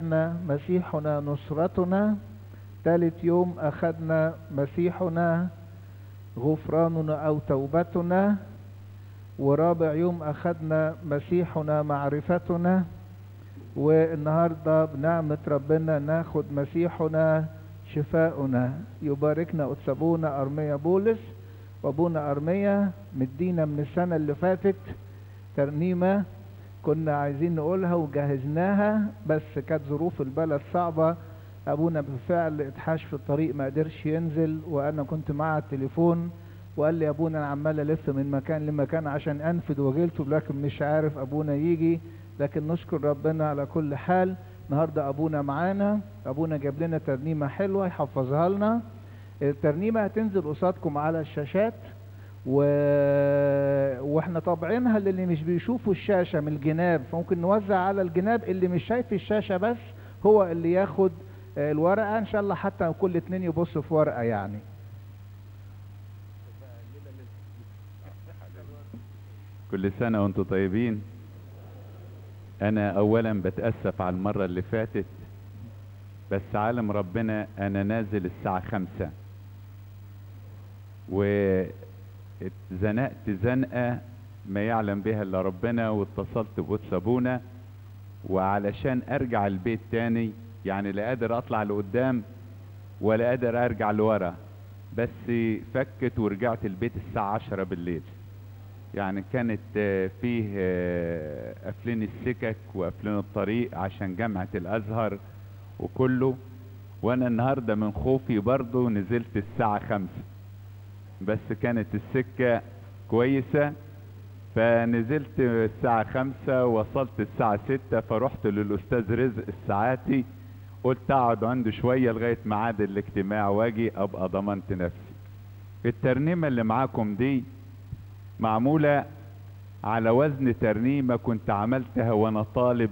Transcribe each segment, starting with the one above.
أخدنا مسيحنا نصرتنا ثالث يوم أخدنا مسيحنا غفراننا أو توبتنا ورابع يوم أخدنا مسيحنا معرفتنا والنهاردة بنعمة ربنا ناخد مسيحنا شفاؤنا يباركنا قدس أبونا أرميا بولس وأبونا أرميا مدينا من السنة اللي فاتت ترنيمة كنا عايزين نقولها وجهزناها بس كانت ظروف البلد صعبة ابونا بالفعل اتحاش في الطريق ما قدرش ينزل وانا كنت معاه التليفون وقال لي يا ابونا انا عمال الف من مكان لمكان عشان انفد وجلته لكن مش عارف ابونا يجي لكن نشكر ربنا على كل حال النهارده ابونا معانا ابونا جاب لنا ترنيمه حلوه يحفظها لنا الترنيمه هتنزل قصادكم على الشاشات و... واحنا طابعينها للي مش بيشوفوا الشاشه من الجناب فممكن نوزع على الجناب اللي مش شايف الشاشه بس هو اللي ياخد الورقه ان شاء الله حتى كل اتنين يبصوا في ورقه يعني كل سنة وانتم طيبين انا اولا بتأسف على المرة اللي فاتت بس عالم ربنا انا نازل الساعة خمسة واتزنقت زنقة ما يعلم بها الا ربنا واتصلت بقدس ابونا وعلشان ارجع البيت تاني يعني لا قادر اطلع لقدام ولا قادر ارجع لورا بس فكت ورجعت البيت الساعة عشرة بالليل يعني كانت فيه قافلين السكك وقافلين الطريق عشان جامعة الازهر وكله وانا النهاردة من خوفي برضو نزلت الساعة خمسة بس كانت السكة كويسة فنزلت الساعة خمسة وصلت الساعة ستة فرحت للأستاذ رزق الساعاتي قلت اقعد عنده شوية لغاية ميعاد الاجتماع واجي ابقى ضمنت نفسي الترنيمة اللي معاكم دي معمولة على وزن ترنيمة كنت عملتها وانا طالب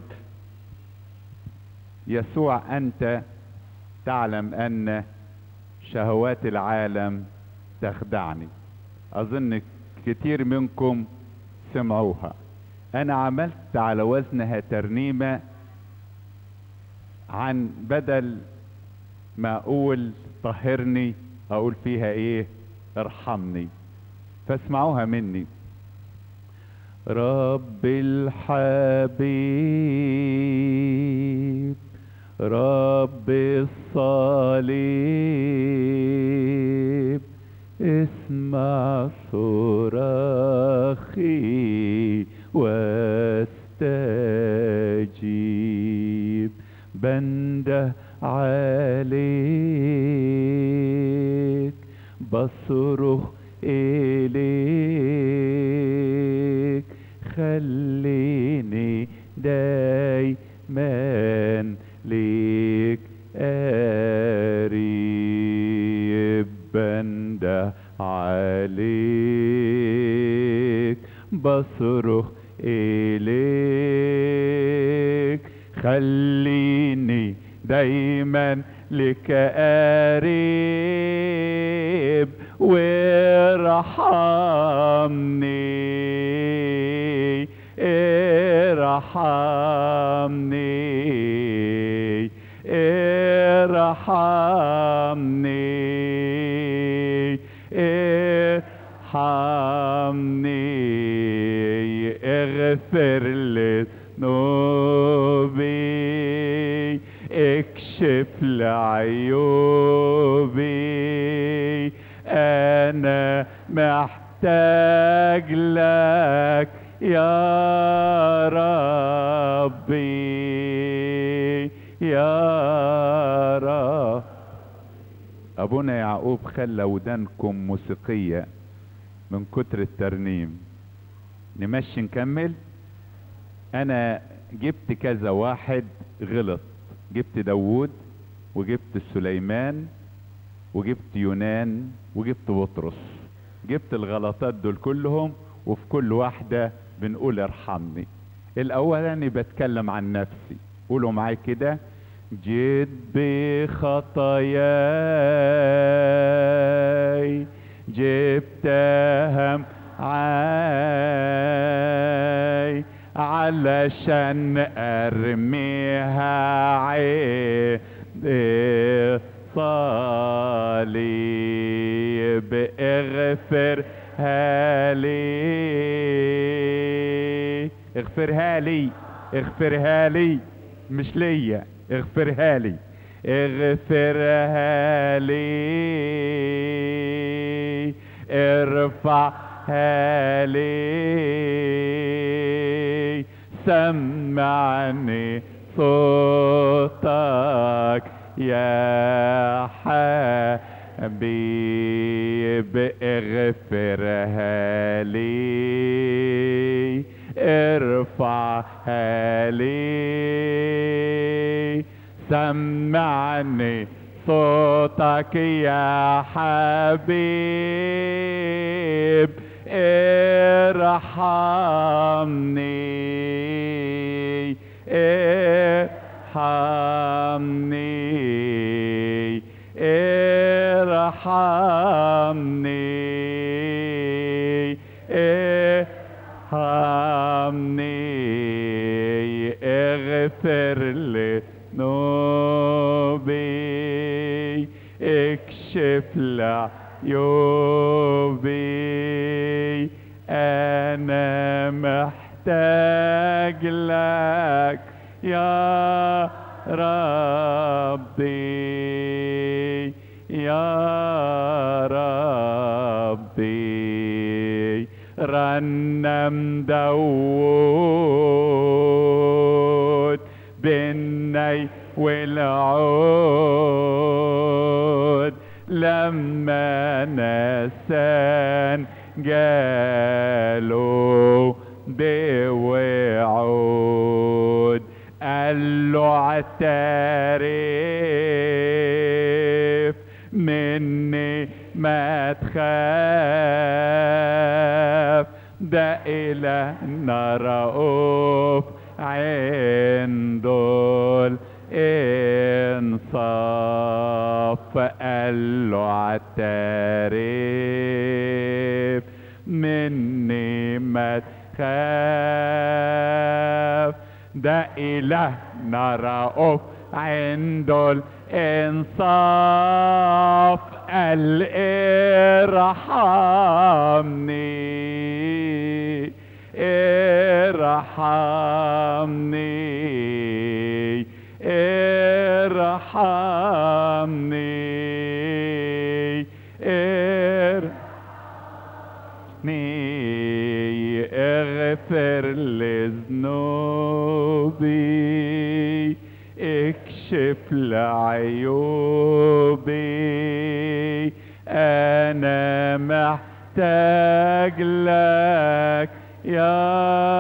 يسوع انت تعلم ان شهوات العالم تخدعني اظن كتير منكم سمعوها انا عملت على وزنها ترنيمة عن بدل ما اقول طهرني اقول فيها ايه ارحمني فاسمعوها مني رب الحبيب رب الصليب اسمع صراخي واستجيب بنده عليك بصرخ إليك خليني دايما ليك قريب بنده عليك بصرخ إليك خليني دايما لك قريب وارحمني ارحمني ارحمني ارحمني اغفر لي ذنوبي اكشف لعيوبي انا محتاج لك يا ربي يا رب ابونا يعقوب خلى ودانكم موسيقية من كتر الترنيم نمشي نكمل انا جبت كذا واحد غلط جبت داوود وجبت سليمان وجبت يونان وجبت بطرس جبت الغلطات دول كلهم وفي كل واحدة بنقول ارحمني الاولاني بتكلم عن نفسي قولوا معايا كده جيت بخطاياي جبتها معاي علشان ارميها عيد صليب اغفرها لي اغفرها لي اغفرها لي مش ليا اغفرها لي اغفرها لي ارفعها لي سمعني صوتك يا حبيب اغفرها لي ارفعها لي سمعني صوتك يا حبيب ارحمني ارحمني ارحمني ارحمني اغفر لي ذنوبي اكشف لعيوبي انا محتاج لك يا ربي يا ربي رنم داود بالني والعود لما نسان جالوا بوعود قال له اعترف مني ما تخاف ده إلهنا رؤوف عنده الإنصاف قال له اعترف مني ما تخاف ده إلهنا رؤوف عنده الإنصاف قال ارحمني ارحمني ارحمني ارحمني اغفر لذنوبي اكشف لعيوبي انا محتاج لك يا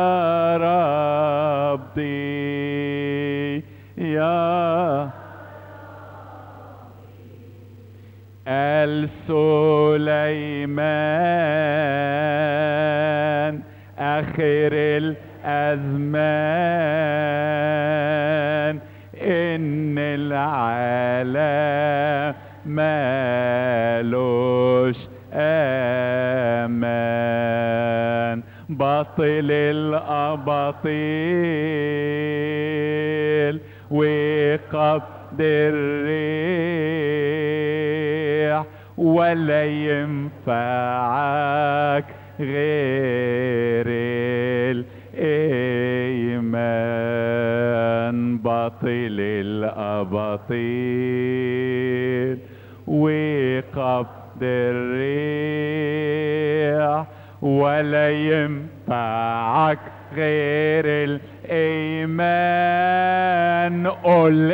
ربي يا قال سليمان آخر الأزمان إن العالم مالوش أمان باطل الأباطيل وقبض الريح ولا ينفعك غير الإيمان باطل الأباطيل وقبض الريح ولا ينفعك غير الإيمان قل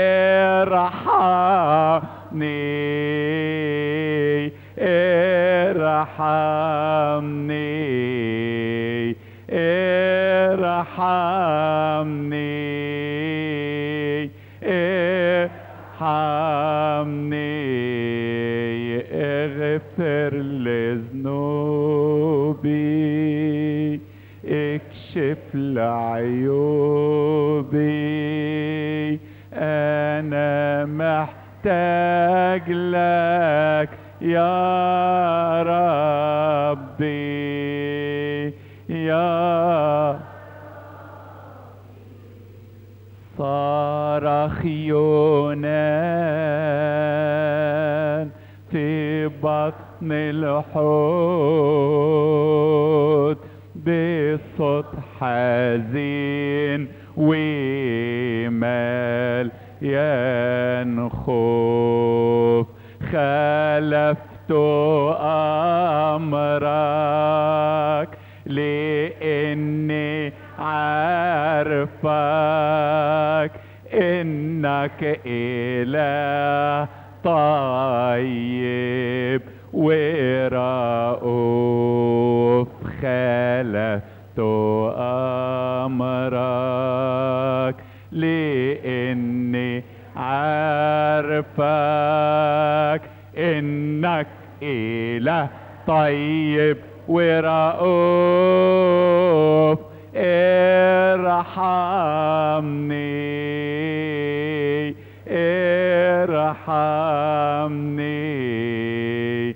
ارحمني ارحمني ارحمني ارحمني اغفر لذنوبي اكشف لعيوبي انا محتاج لك يا ربي يا صرخ يونان في بطن الحوت بصوت حزين ومال ينخوف خلفت أمرك لإني عارفك إنك إله طيب ورؤوف خلفت أمرك لإني عارفك إنك إله طيب ورؤوف ارحمني ارحمني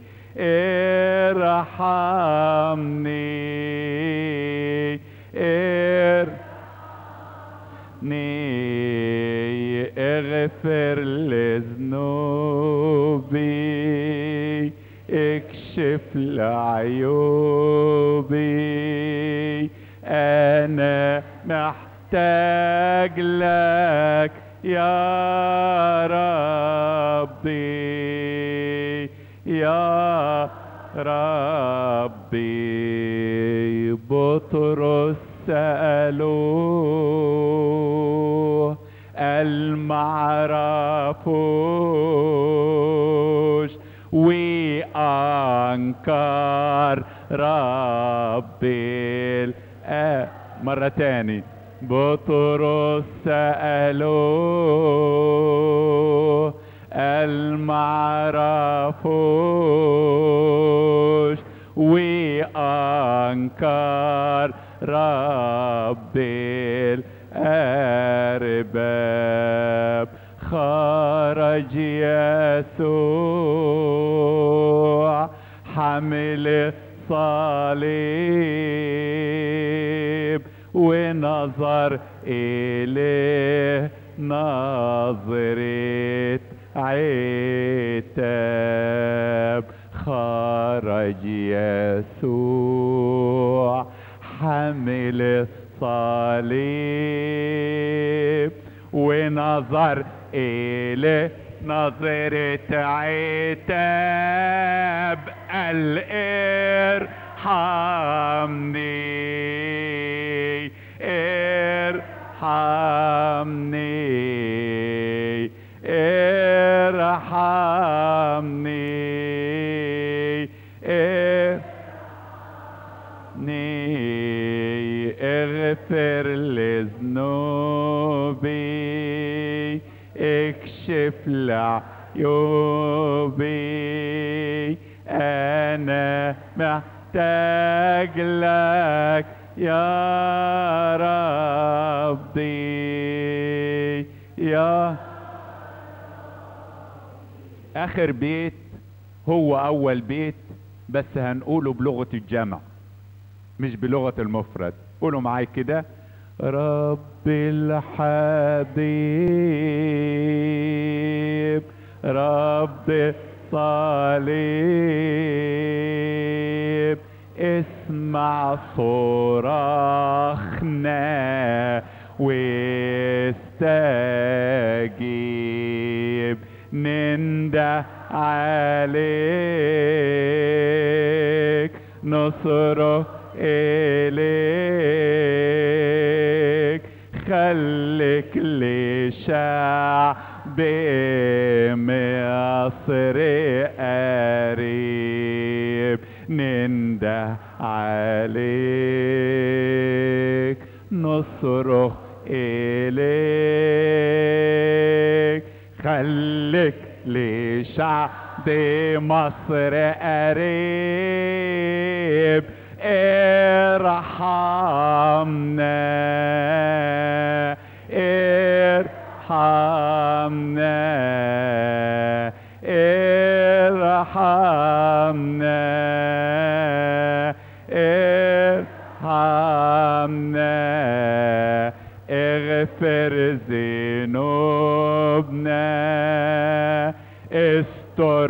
ارحمني ارحمني اغفر لذنوبي اكشف لعيوبي انا محتاج لك يا ربي يا ربي بطرس سألوه المعرفوش وأنكر ربي الآب مرة تاني بطرس سألوه المعرفوش وأنكر ربي الأرباب خرج يسوع حمل صليب ونظر إليه نظرة عتاب خرج يسوع حمل الصليب ونظر إليه نظرة عتاب قال ارحمني ارحمني ارحمني ارحمني اغفر لذنوبي اكشف لعيوبي انا محتاج لك يا ربي يا اخر بيت هو اول بيت بس هنقوله بلغة الجمع مش بلغة المفرد قولوا معاي كده رب الحبيب رب صليب اسمع صراخنا واستجيب ننده عليك نصرخ إليك خليك لشعب مصر قريب ننده عليك نصرخ إليك خليك لشعب مصر قريب ارحمنا ارحمنا ارحمنا ارحمنا اغفر ذنوبنا ذنوبنا استر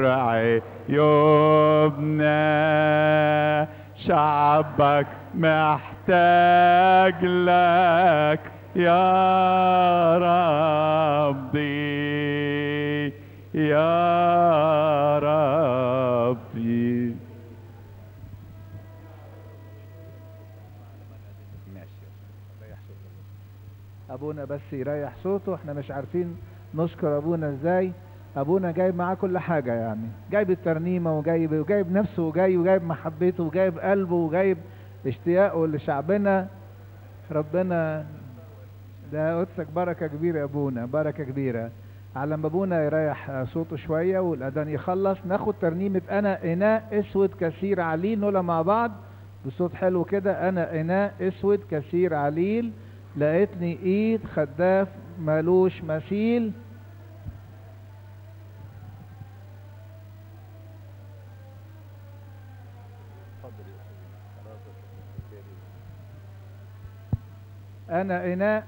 عيوبنا شعبك محتاج لك يا ربي يا ربي ابونا بس يريح صوته احنا مش عارفين نشكر ابونا ازاي ابونا جايب معاه كل حاجه يعني جايب الترنيمه وجايب وجايب نفسه وجاي وجايب محبته وجايب قلبه وجايب اشتياقه لشعبنا ربنا ده قدسك بركه كبيره يا ابونا بركه كبيره على ما ابونا يريح صوته شويه والاذان يخلص ناخد ترنيمه انا اناء اسود كثير عليل نقولها مع بعض بصوت حلو كده انا اناء اسود كثير عليل لقيتني ايد خداف مالوش مثيل انا اناء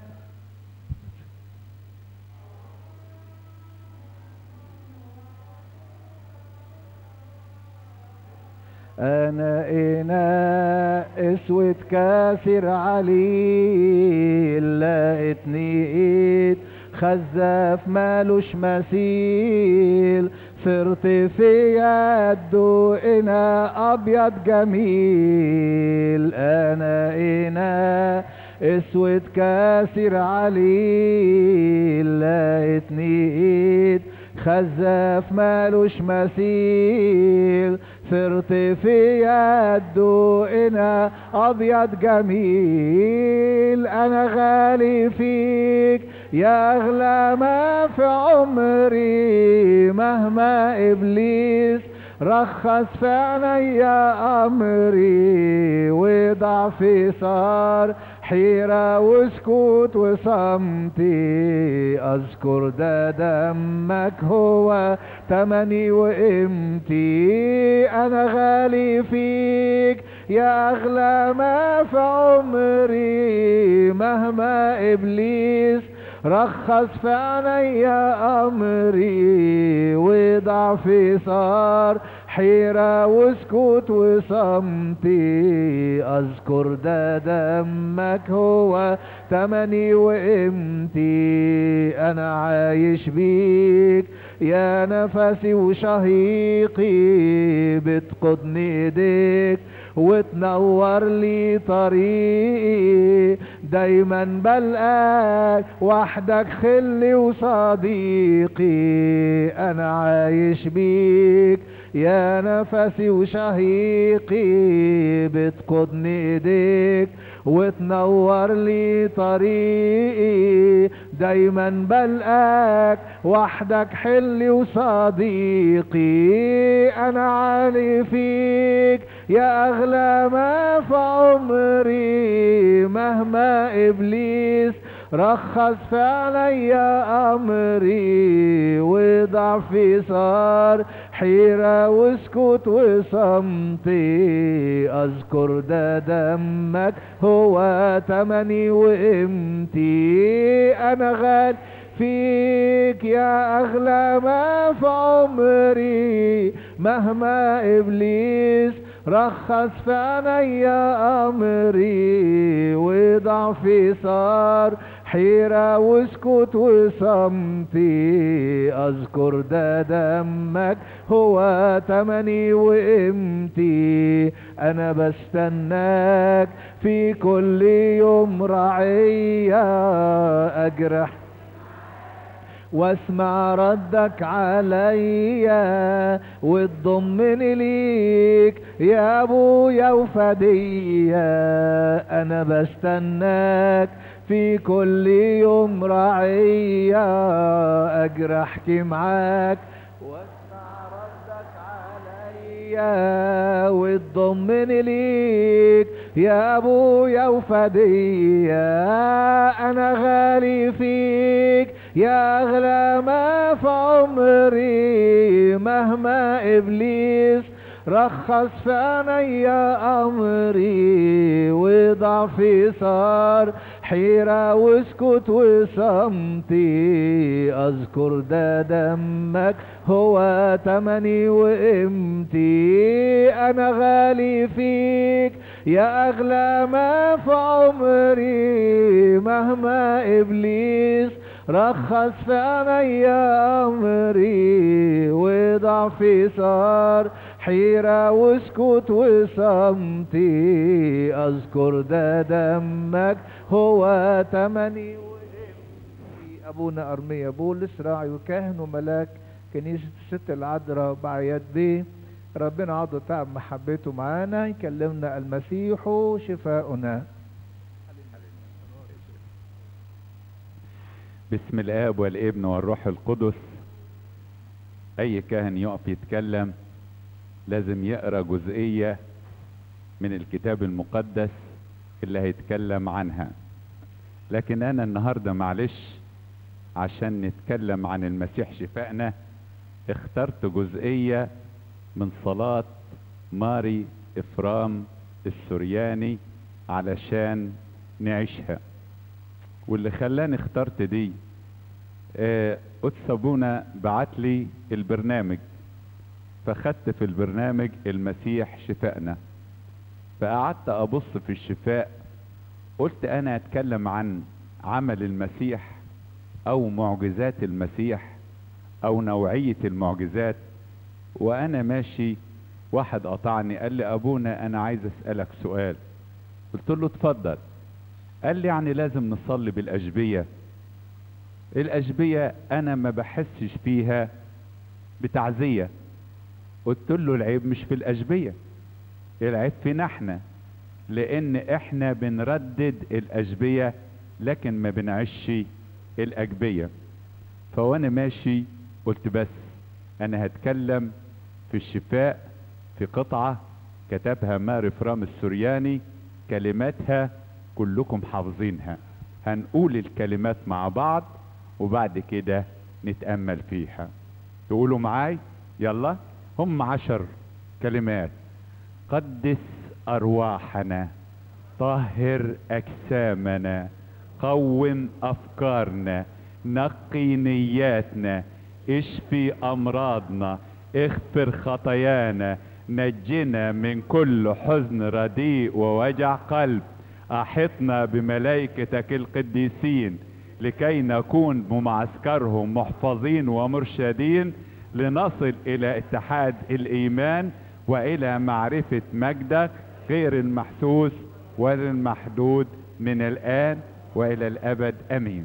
انا اناء اسود كاسر عليل لقيتني ايد خزاف مالوش مثيل صرت في يده اناء ابيض جميل انا اناء اسود كاسر عليل لقيتني ايد خزاف مالوش مثيل صرت في يده انا ابيض جميل انا غالي فيك يا اغلى ما في عمري مهما ابليس رخص في عينيا امري وضعفي صار حيرة وسكوت وصمتي اذكر ده دمك هو تمني وقيمتي انا غالي فيك يا اغلى ما في عمري مهما ابليس رخص في عينيا امري وضعفي صار حيرة وسكوت وصمتي اذكر ده دمك هو تمني وقيمتي انا عايش بيك يا نفسي وشهيقي بتقودني ايديك وتنور لي طريقي دايما بلقاك وحدك خلي وصديقي انا عايش بيك يا نفسي وشهيقي بتقودني ايديك وتنور لي طريقي دايما بلقاك وحدك حلي وصديقي انا عالي فيك يا اغلى ما في عمري مهما ابليس رخص في عليا امري وضعفي صار حيرة وسكوت وصمتي اذكر ده دمك هو تمني وقيمتي انا غالي فيك يا اغلى ما في عمري مهما ابليس رخص في عينيا امري وضعفي صار حيرة وسكوت وصمتي اذكر ده دمك هو تمني وقيمتي انا بستناك في كل يوم رعية اجرح واسمع ردك عليا وتضمني ليك يا ابويا وفدية انا بستناك في كل يوم رعية اجري احكي معاك واسمع ردك عليا وتضمني ليك يا ابويا وفدية انا غالي فيك يا اغلى ما في عمري مهما ابليس رخص في عينيا امري وضعفي صار حيرة واسكت وصمتي اذكر ده دمك هو تمني وقيمتي انا غالي فيك يا اغلى ما في عمري مهما ابليس رخص في عينيا امري وضعفي صار حيرة واسكت وصمتي اذكر ده دمك هو تمني وقيمتي ابونا ارميا بولس راعي وكاهن وملاك كنيسة الست العذراء بعياد بيه ربنا عضو تعب محبته معانا يكلمنا المسيح شفاؤنا بسم الاب والابن والروح القدس اي كاهن يقف يتكلم لازم يقرا جزئيه من الكتاب المقدس اللي هيتكلم عنها لكن انا النهارده معلش عشان نتكلم عن المسيح شفائنا اخترت جزئيه من صلاه ماري افرام السورياني علشان نعيشها واللي خلاني اخترت دي آه، قدس ابونا بعت لي البرنامج فخدت في البرنامج المسيح شفائنا فقعدت ابص في الشفاء قلت انا اتكلم عن عمل المسيح او معجزات المسيح او نوعية المعجزات وانا ماشي واحد قطعني قال لي ابونا انا عايز اسألك سؤال قلت له اتفضل قال لي يعني لازم نصلي بالأجبية الأجبية أنا ما بحسش فيها بتعزية قلت له العيب مش في الأجبية العيب فينا احنا لأن احنا بنردد الأجبية لكن ما بنعيش الأجبية فوانا ماشي قلت بس أنا هتكلم في الشفاء في قطعة كتبها ماري فرام السورياني كلماتها كلكم حافظينها هنقول الكلمات مع بعض وبعد كده نتأمل فيها تقولوا معاي يلا هم عشر كلمات قدس أرواحنا طهر أجسامنا قوم أفكارنا نقي نياتنا اشفي أمراضنا اغفر خطايانا نجنا من كل حزن رديء ووجع قلب أحطنا بملائكتك القديسين لكي نكون بمعسكرهم محفظين ومرشدين لنصل إلى اتحاد الإيمان وإلى معرفة مجدك غير المحسوس ولا المحدود من الآن وإلى الأبد أمين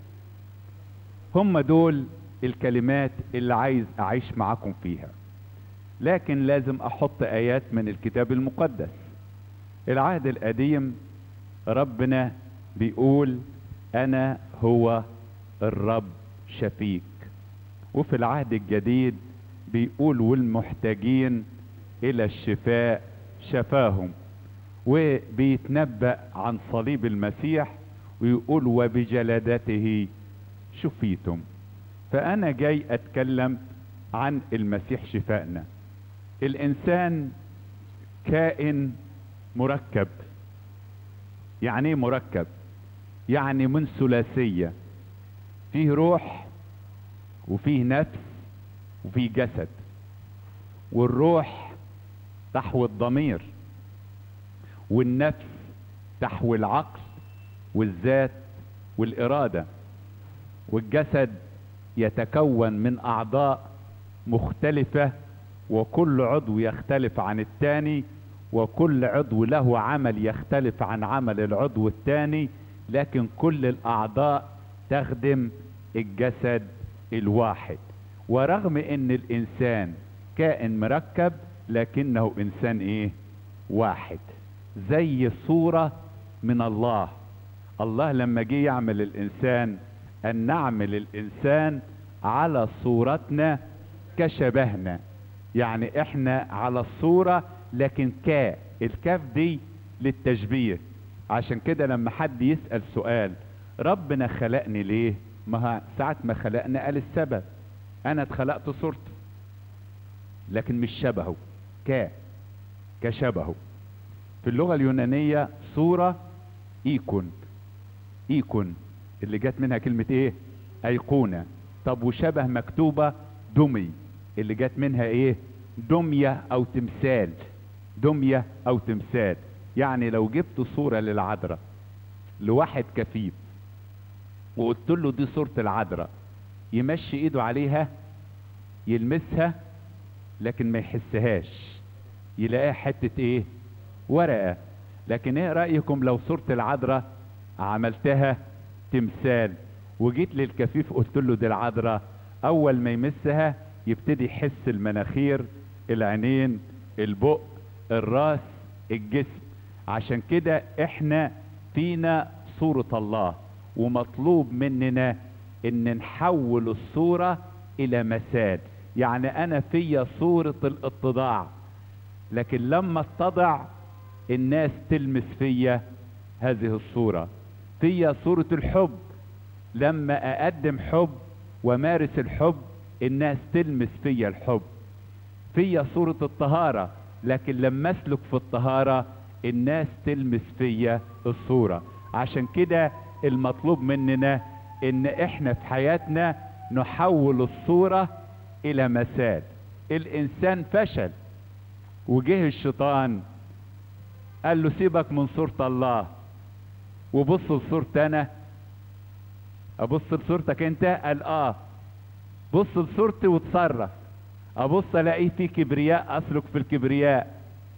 هم دول الكلمات اللي عايز أعيش معاكم فيها لكن لازم أحط آيات من الكتاب المقدس العهد القديم ربنا بيقول انا هو الرب شفيك وفي العهد الجديد بيقول والمحتاجين الى الشفاء شفاهم وبيتنبأ عن صليب المسيح ويقول وبجلدته شفيتم فانا جاي اتكلم عن المسيح شفائنا الانسان كائن مركب يعني ايه مركب يعني من ثلاثية فيه روح وفيه نفس وفيه جسد والروح تحوي الضمير والنفس تحوي العقل والذات والإرادة والجسد يتكون من أعضاء مختلفة وكل عضو يختلف عن التاني وكل عضو له عمل يختلف عن عمل العضو الثاني لكن كل الاعضاء تخدم الجسد الواحد ورغم ان الانسان كائن مركب لكنه انسان ايه واحد زي صورة من الله الله لما جه يعمل الانسان ان نعمل الانسان على صورتنا كشبهنا يعني احنا على الصورة لكن كا الكاف دي للتشبيه عشان كده لما حد يسأل سؤال ربنا خلقني ليه ما ساعة ما خلقنا قال السبب انا اتخلقت صورته لكن مش شبهه كا كشبهه في اللغة اليونانية صورة ايكون ايكون اللي جت منها كلمة ايه ايقونة طب وشبه مكتوبة دمي اللي جت منها ايه دمية او تمثال دمية او تمثال يعني لو جبت صورة للعذراء لواحد كفيف وقلت له دي صورة العذراء يمشي ايده عليها يلمسها لكن ما يحسهاش يلاقيها حتة ايه ورقة لكن ايه رأيكم لو صورة العذراء عملتها تمثال وجيت للكفيف قلت له دي العذراء اول ما يمسها يبتدي يحس المناخير العينين البق الراس الجسم عشان كده احنا فينا صورة الله ومطلوب مننا ان نحول الصورة الى مثال يعني انا فيا صورة الاتضاع لكن لما اتضع الناس تلمس فيا هذه الصورة فيا صورة الحب لما اقدم حب ومارس الحب الناس تلمس فيا الحب فيا صورة الطهارة لكن لما اسلك في الطهارة الناس تلمس فيا الصورة عشان كده المطلوب مننا ان احنا في حياتنا نحول الصورة الى مثال الانسان فشل وجه الشيطان قال له سيبك من صورة الله وبص لصورتي انا ابص لصورتك انت قال اه بص لصورتي وتصرف ابص الاقيه فيه كبرياء اسلك في الكبرياء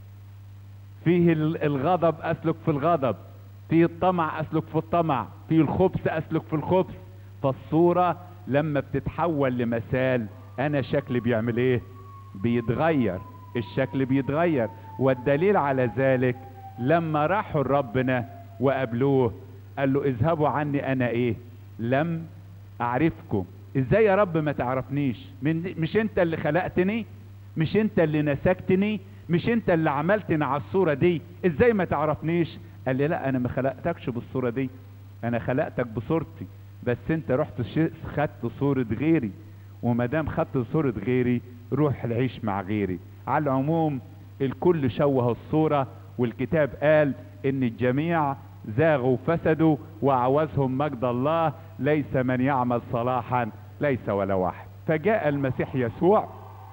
فيه الغضب اسلك في الغضب فيه الطمع اسلك في الطمع فيه الخبث اسلك في الخبث فالصورة لما بتتحول لمثال انا شكلي بيعمل ايه بيتغير الشكل بيتغير والدليل على ذلك لما راحوا لربنا وقابلوه قال له اذهبوا عني انا ايه لم اعرفكم ازاي يا رب ما تعرفنيش من مش انت اللي خلقتني مش انت اللي نسكتني مش انت اللي عملتني على الصورة دي ازاي ما تعرفنيش قال لي لا انا ما خلقتكش بالصورة دي انا خلقتك بصورتي بس انت رحت خدت صورة غيري وما دام خدت صورة غيري روح العيش مع غيري على العموم الكل شوه الصورة والكتاب قال ان الجميع زاغوا فسدوا وعوزهم مجد الله ليس من يعمل صلاحا ليس ولا واحد فجاء المسيح يسوع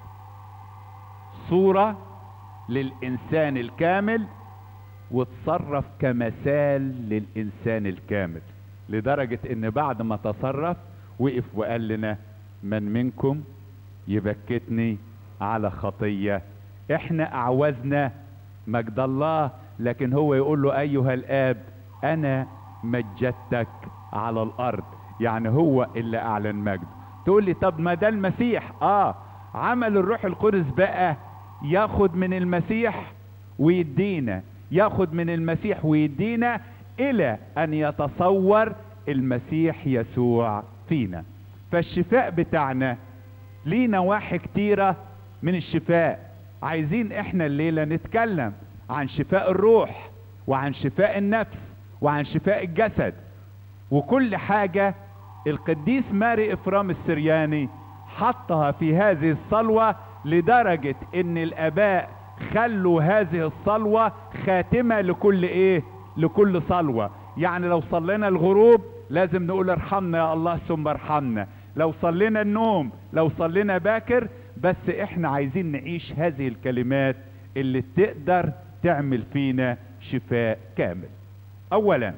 صورة للإنسان الكامل وتصرف كمثال للإنسان الكامل لدرجة ان بعد ما تصرف وقف وقال لنا من منكم يبكتني على خطية احنا اعوزنا مجد الله لكن هو يقول له ايها الاب انا مجدتك على الارض يعني هو اللي اعلن مجد تقول لي طب ما ده المسيح اه عمل الروح القدس بقى ياخد من المسيح ويدينا ياخد من المسيح ويدينا الى ان يتصور المسيح يسوع فينا فالشفاء بتاعنا ليه نواحي كتيرة من الشفاء عايزين احنا الليلة نتكلم عن شفاء الروح وعن شفاء النفس وعن شفاء الجسد وكل حاجة القديس ماري افرام السرياني حطها في هذه الصلوة لدرجة ان الاباء خلوا هذه الصلوة خاتمة لكل ايه لكل صلوة يعني لو صلينا الغروب لازم نقول ارحمنا يا الله ثم ارحمنا لو صلينا النوم لو صلينا باكر بس احنا عايزين نعيش هذه الكلمات اللي تقدر تعمل فينا شفاء كامل اولا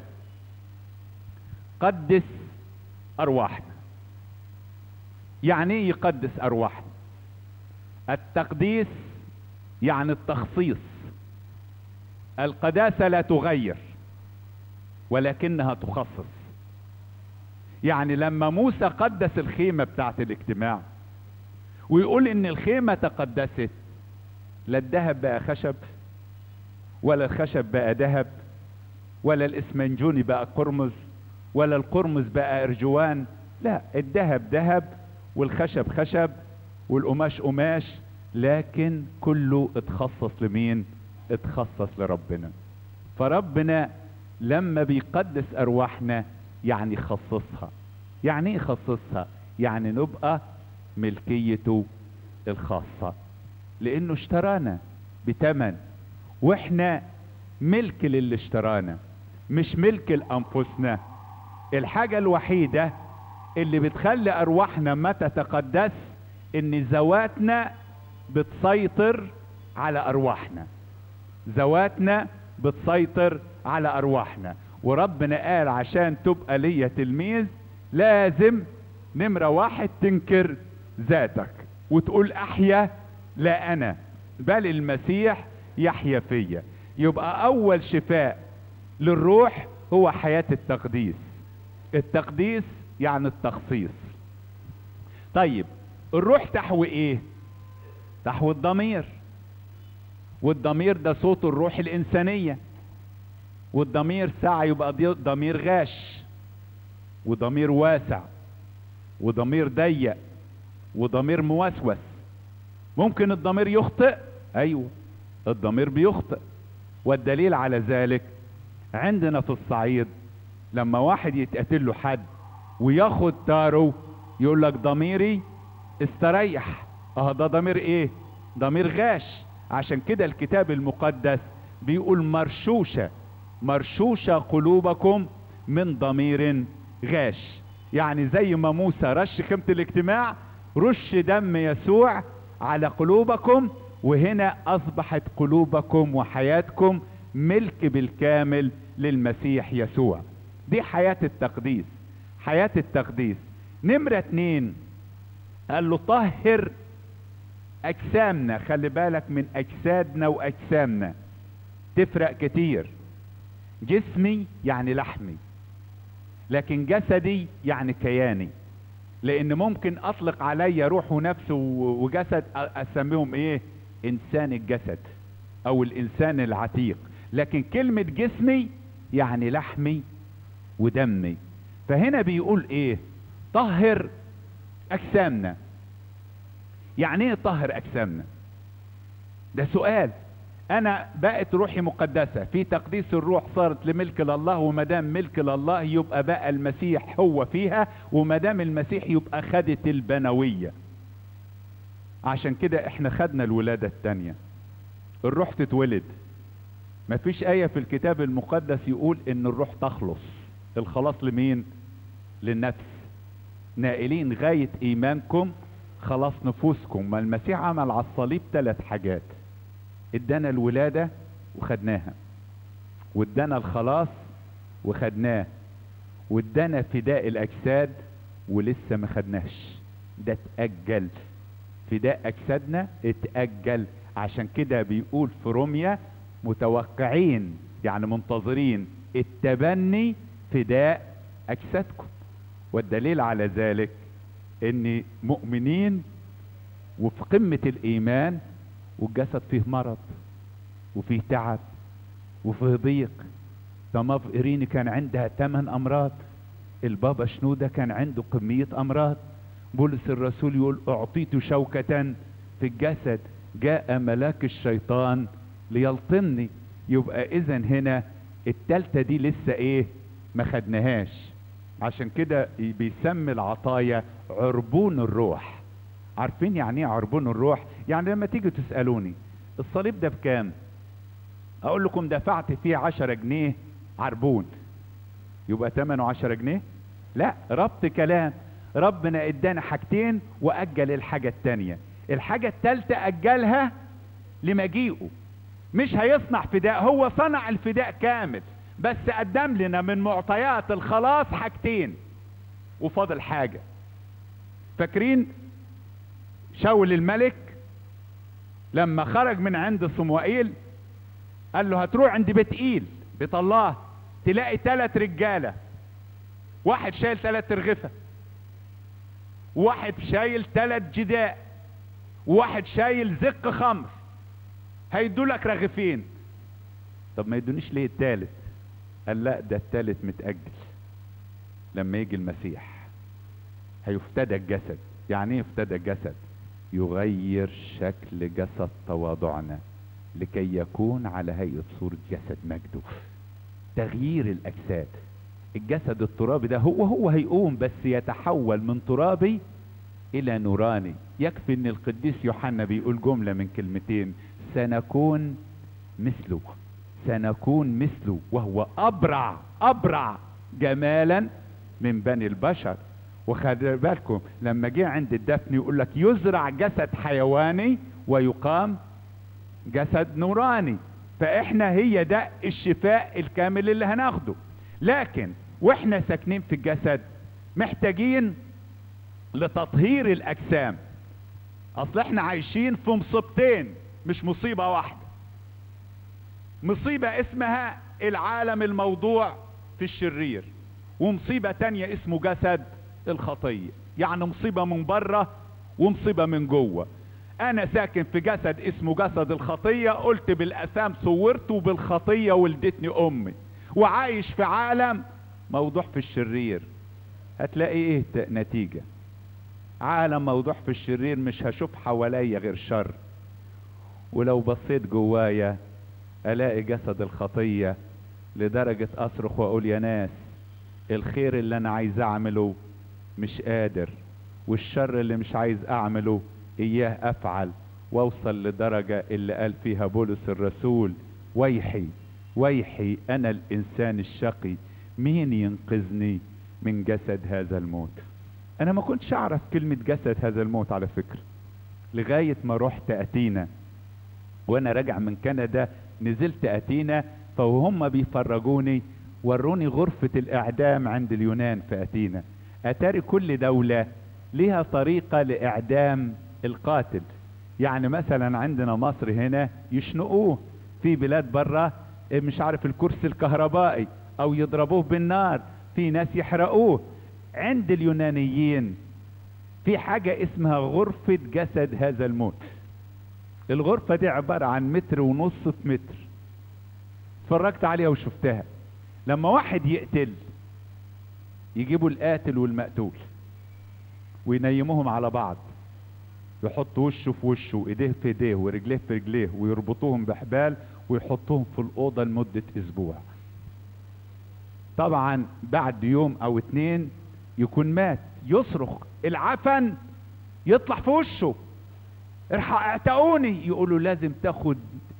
قدس ارواحنا يعني ايه يقدس ارواحنا التقديس يعني التخصيص القداسة لا تغير ولكنها تخصص يعني لما موسى قدس الخيمة بتاعت الاجتماع ويقول ان الخيمة تقدست لا الذهب بقى خشب ولا الخشب بقى ذهب ولا الاسمنجوني بقى قرمز ولا القرمز بقى ارجوان لا الذهب ذهب والخشب خشب والقماش قماش لكن كله اتخصص لمين اتخصص لربنا فربنا لما بيقدس ارواحنا يعني يخصصها يعني ايه يخصصها يعني نبقى ملكيته الخاصة لانه اشترانا بتمن واحنا ملك للي اشترانا مش ملك لانفسنا الحاجة الوحيدة اللي بتخلي ارواحنا ما تتقدس ان ذواتنا بتسيطر على ارواحنا ذواتنا بتسيطر على ارواحنا وربنا قال عشان تبقى ليا تلميذ لازم نمرة واحد تنكر ذاتك وتقول احيا لا انا بل المسيح يحيا فيا يبقى اول شفاء للروح هو حياة التقديس التقديس يعني التخصيص طيب الروح تحوي ايه تحوي الضمير والضمير ده صوت الروح الانسانية والضمير ساعة يبقى ضي- ضمير غاش وضمير واسع وضمير ضيق وضمير موسوس ممكن الضمير يخطئ ايوه الضمير بيخطئ والدليل على ذلك عندنا في الصعيد لما واحد يتقتل له حد وياخد تاره يقول لك ضميري استريح اه ده ضمير ايه ضمير غاش عشان كده الكتاب المقدس بيقول مرشوشة مرشوشة قلوبكم من ضمير غاش يعني زي ما موسى رش خيمة الاجتماع رش دم يسوع على قلوبكم وهنا اصبحت قلوبكم وحياتكم ملك بالكامل للمسيح يسوع دي حياة التقديس حياة التقديس نمرة اتنين قال له طهر اجسامنا خلي بالك من اجسادنا واجسامنا تفرق كتير جسمي يعني لحمي لكن جسدي يعني كياني لان ممكن اطلق عليا روح ونفس و- وجسد أ- اسميهم ايه انسان الجسد او الانسان العتيق لكن كلمة جسمي يعني لحمي ودمي فهنا بيقول ايه طهر اجسامنا يعني ايه طهر اجسامنا ده سؤال انا بقت روحي مقدسة في تقديس الروح صارت لملك لله ومدام ملك لله يبقى بقى المسيح هو فيها ومدام المسيح يبقى خدت البنوية عشان كده احنا خدنا الولادة التانية الروح تتولد مفيش آية في الكتاب المقدس يقول ان الروح تخلص الخلاص لمين للنفس نائلين غاية ايمانكم خلاص نفوسكم ما المسيح عمل على الصليب ثلاث حاجات ادانا الولادة وخدناها وادانا الخلاص وخدناه وادانا فداء الاجساد ولسه ما خدناش ده اتأجل فداء اجسادنا اتأجل عشان كده بيقول في روميا متوقعين يعني منتظرين التبني فداء اجسادكم والدليل على ذلك ان مؤمنين وفي قمة الايمان والجسد فيه مرض وفيه تعب وفيه ضيق طماف إيريني كان عندها ثمان أمراض البابا شنودة كان عنده كمية أمراض بولس الرسول يقول أعطيت شوكة في الجسد جاء ملاك الشيطان ليلطمني يبقى إذا هنا التالتة دي لسه إيه ما خدناهاش عشان كده بيسمي العطايا عربون الروح عارفين يعني ايه عربون الروح يعني لما تيجوا تسألوني الصليب ده بكام اقول لكم دفعت فيه عشرة جنيه عربون يبقى ثمنه عشرة جنيه لا ربط كلام ربنا ادانا حاجتين واجل الحاجة التانية الحاجة التالتة اجلها لمجيئه مش هيصنع فداء هو صنع الفداء كامل بس قدم لنا من معطيات الخلاص حاجتين وفاضل حاجة فاكرين شاول الملك لما خرج من عند صموئيل قال له هتروح عند بيت ايل بيت الله تلاقي ثلاث رجاله واحد شايل ثلاث رغفه واحد شايل ثلاث جداء وواحد شايل زق خمر هيدوا لك رغفين طب ما يدونيش ليه الثالث قال لا ده الثالث متأجل لما يجي المسيح هيفتدى الجسد يعني ايه يفتدى الجسد يغير شكل جسد تواضعنا لكي يكون على هيئة صورة جسد مجده تغيير الأجساد الجسد الترابي ده هو هو هيقوم بس يتحول من ترابي إلى نوراني يكفي إن القديس يوحنا بيقول جملة من كلمتين سنكون مثله سنكون مثله وهو أبرع أبرع جمالا من بني البشر وخلي بالكم لما جه عند الدفن يقول لك يزرع جسد حيواني ويقام جسد نوراني فاحنا هي ده الشفاء الكامل اللي هناخده لكن واحنا ساكنين في الجسد محتاجين لتطهير الاجسام اصل احنا عايشين في مصيبتين مش مصيبة واحدة مصيبة اسمها العالم الموضوع في الشرير ومصيبة تانية اسمه جسد الخطية يعني مصيبة من بره ومصيبة من جوه انا ساكن في جسد اسمه جسد الخطية قلت بالاثام صورت وبالخطية ولدتني امي وعايش في عالم موضوع في الشرير هتلاقي ايه نتيجة عالم موضوع في الشرير مش هشوف حواليا غير شر ولو بصيت جوايا الاقي جسد الخطية لدرجة اصرخ واقول يا ناس الخير اللي انا عايز اعمله مش قادر والشر اللي مش عايز اعمله اياه افعل واوصل لدرجة اللي قال فيها بولس الرسول ويحي ويحي انا الانسان الشقي مين ينقذني من جسد هذا الموت انا ما كنتش اعرف كلمة جسد هذا الموت على فكرة لغاية ما رحت اتينا وانا راجع من كندا نزلت اتينا فهم بيفرجوني وروني غرفة الاعدام عند اليونان في اتينا اتاري كل دولة ليها طريقة لاعدام القاتل يعني مثلا عندنا مصر هنا يشنقوه في بلاد بره مش عارف الكرسي الكهربائي او يضربوه بالنار في ناس يحرقوه عند اليونانيين في حاجة اسمها غرفة جسد هذا الموت الغرفة دي عبارة عن متر ونص في متر اتفرجت عليها وشفتها لما واحد يقتل يجيبوا القاتل والمقتول وينيموهم على بعض يحط وشه في وشه وايديه في ايديه ورجليه في رجليه ويربطوهم بحبال ويحطوهم في الأوضة لمدة أسبوع طبعا بعد يوم أو اتنين يكون مات يصرخ العفن يطلع في وشه اعتقوني يقولوا لازم تاخد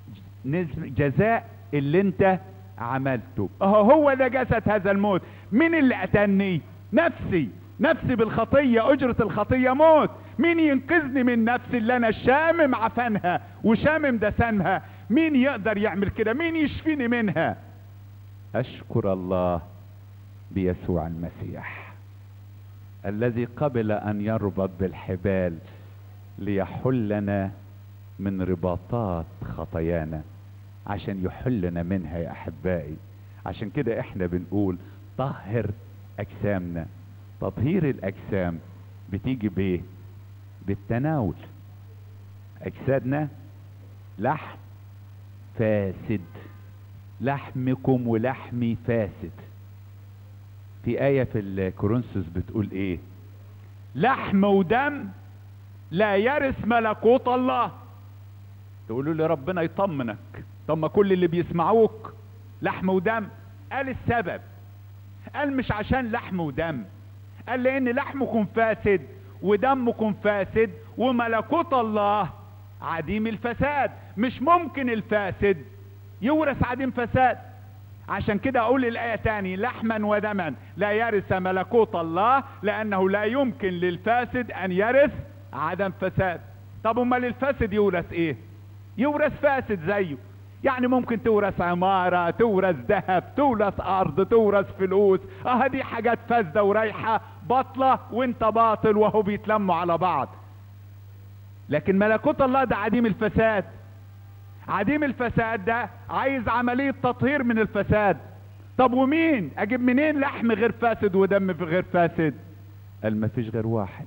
جزاء اللي انت عملته اهو هو ده جسد هذا الموت مين اللي قتلني نفسي نفسي بالخطية اجرة الخطية موت مين ينقذني من نفسي اللي انا شامم عفنها وشامم دسنها مين يقدر يعمل كده مين يشفيني منها اشكر الله بيسوع المسيح الذي قبل ان يربط بالحبال ليحلنا من رباطات خطايانا عشان يحلنا منها يا احبائي عشان كده احنا بنقول طهر اجسامنا تطهير الاجسام بتيجي بايه بالتناول اجسادنا لحم فاسد لحمكم ولحمي فاسد في آية في الكورنثوس بتقول ايه لحم ودم لا يرث ملكوت الله تقولوا لي ربنا يطمنك طب ما كل اللي بيسمعوك لحم ودم قال السبب قال مش عشان لحم ودم قال لان لحمكم فاسد ودمكم فاسد وملكوت الله عديم الفساد مش ممكن الفاسد يورث عديم فساد عشان كده اقول الايه تاني لحما ودما لا يرث ملكوت الله لانه لا يمكن للفاسد ان يرث عدم فساد طب امال الفاسد يورث ايه يورث فاسد زيه يعني ممكن تورث عمارة تورث ذهب تورث ارض تورث فلوس اه دي حاجات فاسدة ورايحة باطلة وانت باطل وهو بيتلموا على بعض لكن ملكوت الله ده عديم الفساد عديم الفساد ده عايز عملية تطهير من الفساد طب ومين اجيب منين لحم غير فاسد ودم غير فاسد قال ما فيش غير واحد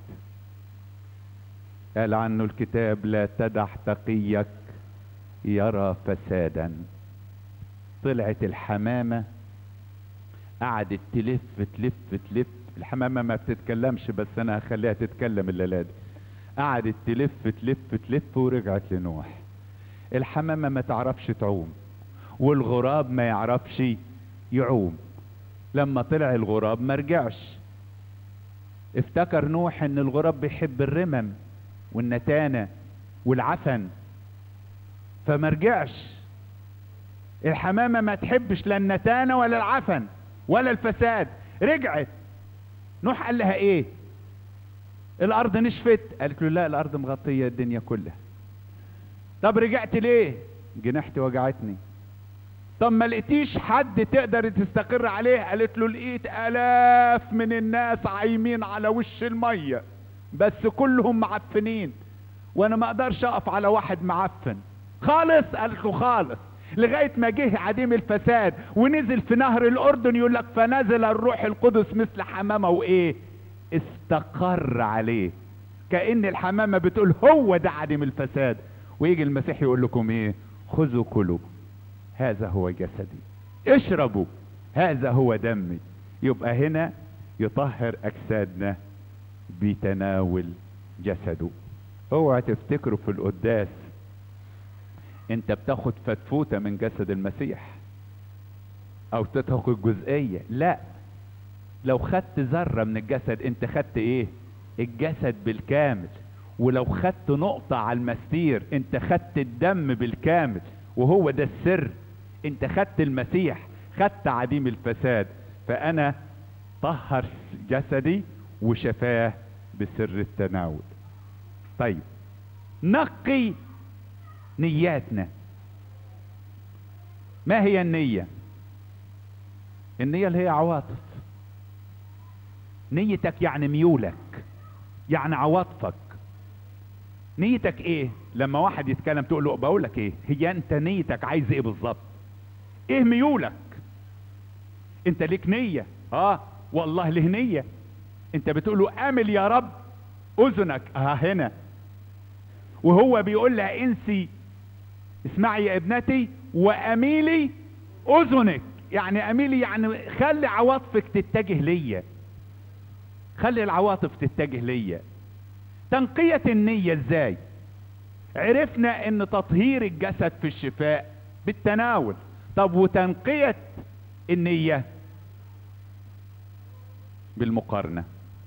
قال عنه الكتاب لا تدع تقيك يرى فسادا طلعت الحمامة قعدت تلف تلف تلف الحمامة ما بتتكلمش بس انا هخليها تتكلم الليلة دي قعدت تلف تلف تلف ورجعت لنوح الحمامة ما تعرفش تعوم والغراب ما يعرفش يعوم لما طلع الغراب ما رجعش افتكر نوح ان الغراب بيحب الرمم والنتانة والعفن فما رجعش الحمامة ما تحبش لا النتانة ولا العفن ولا الفساد رجعت نوح قال لها ايه الارض نشفت قالت له لا الارض مغطيه الدنيا كلها طب رجعت ليه جنحتي وجعتني طب ما لقيتيش حد تقدر تستقر عليه قالت له لقيت الاف من الناس عايمين على وش الميه بس كلهم معفنين وانا ما اقدرش اقف على واحد معفن خالص قالت له خالص لغايه ما جه عديم الفساد ونزل في نهر الاردن يقول لك فنزل الروح القدس مثل حمامه وايه استقر عليه كأن الحمامة بتقول هو ده عدم الفساد ويجي المسيح يقول لكم ايه خذوا كلوا هذا هو جسدي اشربوا هذا هو دمي يبقى هنا يطهر اجسادنا بتناول جسده اوعى تفتكروا في القداس انت بتاخد فتفوتة من جسد المسيح او تاخد جزئية لا لو خدت ذرة من الجسد انت خدت ايه الجسد بالكامل ولو خدت نقطة على المستير انت خدت الدم بالكامل وهو ده السر انت خدت المسيح خدت عديم الفساد فانا طهر جسدي وشفاه بسر التناول طيب نقي نياتنا ما هي النية النية اللي هي عواطف نيتك يعني ميولك يعني عواطفك نيتك ايه لما واحد يتكلم تقول له بقول لك ايه هي انت نيتك عايز ايه بالظبط ايه ميولك انت ليك نية اه والله له نية انت بتقول له امل يا رب اذنك اه هنا وهو بيقول لها انسي اسمعي يا ابنتي واميلي اذنك يعني اميلي يعني خلي عواطفك تتجه ليا خلي العواطف تتجه ليا تنقية النية ازاي عرفنا ان تطهير الجسد في الشفاء بالتناول طب وتنقية النية بالمقارنة